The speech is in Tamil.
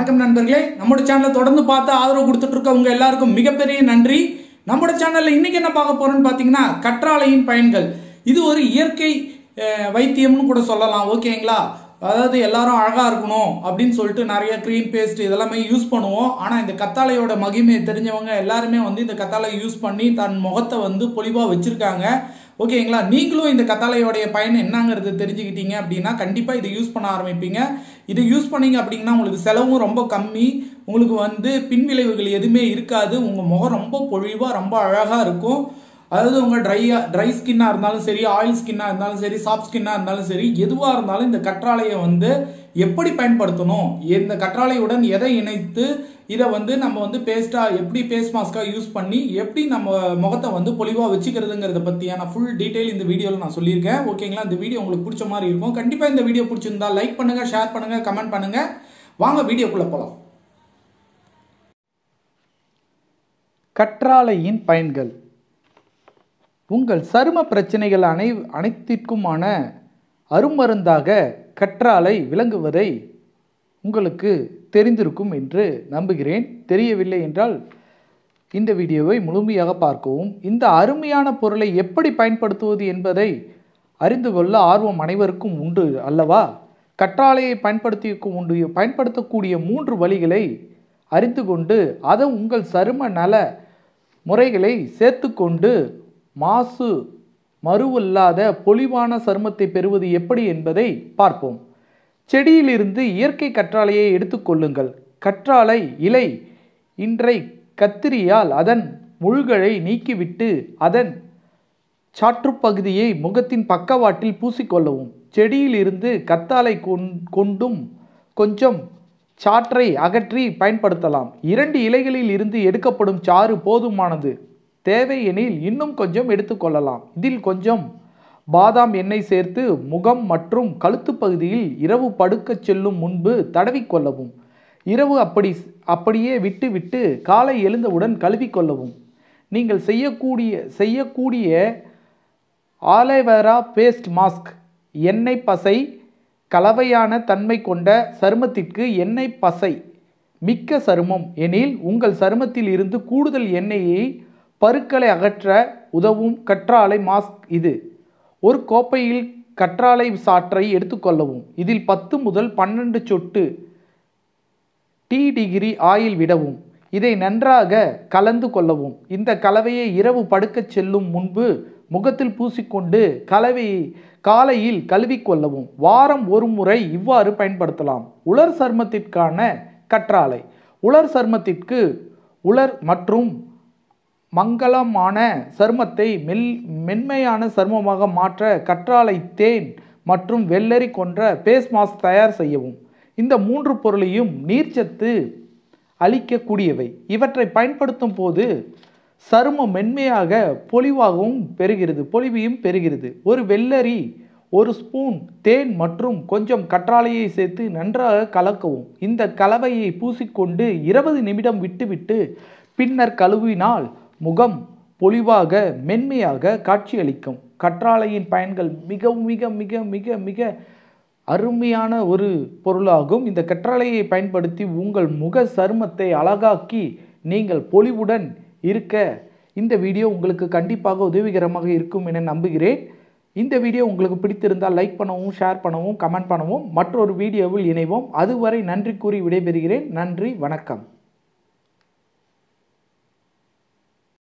வணக்கம் நண்பர்களே நம்மளோட சேனலை தொடர்ந்து பார்த்து ஆதரவு கொடுத்துட்டு இருக்க உங்க எல்லாருக்கும் மிகப்பெரிய நன்றி நம்மளோட சேனல்ல இன்னைக்கு என்ன பார்க்க போறோம்னு பாத்தீங்கன்னா கற்றாழையின் பயன்கள் இது ஒரு இயற்கை அஹ், வைத்தியம்னு கூட சொல்லலாம் ஓகேங்களா அதாவது எல்லாரும் அழகா இருக்கணும் அப்படின்னு சொல்லிட்டு நிறைய க்ரீம் பேஸ்ட் இதெல்லாமே யூஸ் பண்ணுவோம் ஆனா இந்த கத்தாழையோட மகிமையை தெரிஞ்சவங்க எல்லாருமே வந்து இந்த கத்தாழை யூஸ் பண்ணி தன் முகத்தை வந்து பொலிவா வச்சிருக்காங்க ஓகேங்களா நீங்களும் இந்த கத்தாழையோடைய பயன் என்னங்கிறது தெரிஞ்சுக்கிட்டீங்க அப்படின்னா கண்டிப்பாக இதை யூஸ் பண்ண ஆரம்பிப்பீங்க இதை யூஸ் பண்ணீங்க அப்படின்னா உங்களுக்கு செலவும் ரொம்ப கம்மி உங்களுக்கு வந்து பின்விளைவுகள் எதுவுமே இருக்காது உங்கள் முகம் ரொம்ப பொழிவாக ரொம்ப அழகாக இருக்கும் அதாவது உங்கள் ட்ரையா ட்ரை ஸ்கின்னாக இருந்தாலும் சரி ஆயில் ஸ்கின்னாக இருந்தாலும் சரி சாஃப்ட் ஸ்கின்னாக இருந்தாலும் சரி எதுவாக இருந்தாலும் இந்த கற்றாழையை வந்து எப்படி பயன்படுத்தணும் இந்த கற்றாழையுடன் எதை இணைத்து இதை வந்து நம்ம வந்து பேஸ்ட்டாக எப்படி பேஸ்ட் மாஸ்க்காக யூஸ் பண்ணி எப்படி நம்ம முகத்தை வந்து பொலிவாக வச்சுக்கிறதுங்கிறத பற்றியான ஃபுல் டீட்டெயில் இந்த வீடியோவில் நான் சொல்லியிருக்கேன் ஓகேங்களா இந்த வீடியோ உங்களுக்கு பிடிச்ச மாதிரி இருக்கும் கண்டிப்பாக இந்த வீடியோ பிடிச்சிருந்தா லைக் பண்ணுங்கள் ஷேர் பண்ணுங்கள் கமெண்ட் பண்ணுங்கள் வாங்க வீடியோக்குள்ளே போகலாம் கற்றாழையின் பயன்கள் உங்கள் சரும பிரச்சனைகள் அனை அனைத்திற்குமான அருமருந்தாக கற்றாழை விளங்குவதை உங்களுக்கு தெரிந்திருக்கும் என்று நம்புகிறேன் தெரியவில்லை என்றால் இந்த வீடியோவை முழுமையாக பார்க்கவும் இந்த அருமையான பொருளை எப்படி பயன்படுத்துவது என்பதை அறிந்து கொள்ள ஆர்வம் அனைவருக்கும் உண்டு அல்லவா கற்றாழையை பயன்படுத்திக்கும் உண்டு பயன்படுத்தக்கூடிய மூன்று வழிகளை அறிந்து கொண்டு அதை உங்கள் சரும நல முறைகளை சேர்த்துக்கொண்டு மாசு மறுவில்லாத பொலிவான சருமத்தை பெறுவது எப்படி என்பதை பார்ப்போம் செடியிலிருந்து இயற்கை கற்றாழையை எடுத்துக்கொள்ளுங்கள் கற்றாழை இலை இன்றை கத்திரியால் அதன் முள்களை நீக்கிவிட்டு அதன் சாற்றுப்பகுதியை முகத்தின் பக்கவாட்டில் பூசிக்கொள்ளவும் செடியிலிருந்து கத்தாழை கொண்- கொண்டும் கொஞ்சம் சாற்றை அகற்றி பயன்படுத்தலாம் இரண்டு இலைகளில் இருந்து எடுக்கப்படும் சாறு போதுமானது தேவையெனில் இன்னும் கொஞ்சம் எடுத்துக்கொள்ளலாம் இதில் கொஞ்சம் பாதாம் எண்ணெய் சேர்த்து முகம் மற்றும் கழுத்து பகுதியில் இரவு படுக்கச் செல்லும் முன்பு தடவிக்கொள்ளவும் இரவு அப்படி அப்படியே விட்டு விட்டு காலை எழுந்தவுடன் கழுவிக்கொள்ளவும் நீங்கள் செய்யக்கூடிய செய்யக்கூடிய ஆலோவேரா பேஸ்ட் மாஸ்க் எண்ணெய் பசை கலவையான தன்மை கொண்ட சருமத்திற்கு எண்ணெய் பசை மிக்க சருமம் எனில் உங்கள் சருமத்தில் இருந்து கூடுதல் எண்ணெயை பருக்களை அகற்ற உதவும் கற்றாழை மாஸ்க் இது ஒரு கோப்பையில் கற்றாழை சாற்றை எடுத்துக்கொள்ளவும் இதில் பத்து முதல் பன்னெண்டு சொட்டு டீ டிகிரி ஆயில் விடவும் இதை நன்றாக கலந்து கொள்ளவும் இந்த கலவையை இரவு படுக்கச் செல்லும் முன்பு முகத்தில் பூசிக்கொண்டு கலவையை காலையில் கழுவிக்கொள்ளவும் வாரம் ஒரு முறை இவ்வாறு பயன்படுத்தலாம் உலர் சருமத்திற்கான கற்றாழை உலர் சருமத்திற்கு உலர் மற்றும் மங்களமான சருமத்தை மெல் மென்மையான சருமமாக மாற்ற கற்றாழை தேன் மற்றும் வெள்ளரி கொன்ற பேஸ் மாஸ்க் தயார் செய்யவும் இந்த மூன்று பொருளையும் நீர்ச்சத்து அளிக்கக்கூடியவை இவற்றை பயன்படுத்தும் போது சருமம் மென்மையாக பொலிவாகவும் பெறுகிறது பொலிவையும் பெறுகிறது ஒரு வெள்ளரி ஒரு ஸ்பூன் தேன் மற்றும் கொஞ்சம் கற்றாழையை சேர்த்து நன்றாக கலக்கவும் இந்த கலவையை பூசிக்கொண்டு இருபது நிமிடம் விட்டுவிட்டு பின்னர் கழுவினால் முகம் பொலிவாக மென்மையாக காட்சியளிக்கும் கற்றாழையின் பயன்கள் மிக மிக மிக மிக மிக அருமையான ஒரு பொருளாகும் இந்த கற்றாழையை பயன்படுத்தி உங்கள் முக சருமத்தை அழகாக்கி நீங்கள் பொலிவுடன் இருக்க இந்த வீடியோ உங்களுக்கு கண்டிப்பாக உதவிகரமாக இருக்கும் என நம்புகிறேன் இந்த வீடியோ உங்களுக்கு பிடித்திருந்தால் லைக் பண்ணவும் ஷேர் பண்ணவும் கமெண்ட் பண்ணவும் மற்றொரு வீடியோவில் இணைவோம் அதுவரை நன்றி கூறி விடைபெறுகிறேன் நன்றி வணக்கம்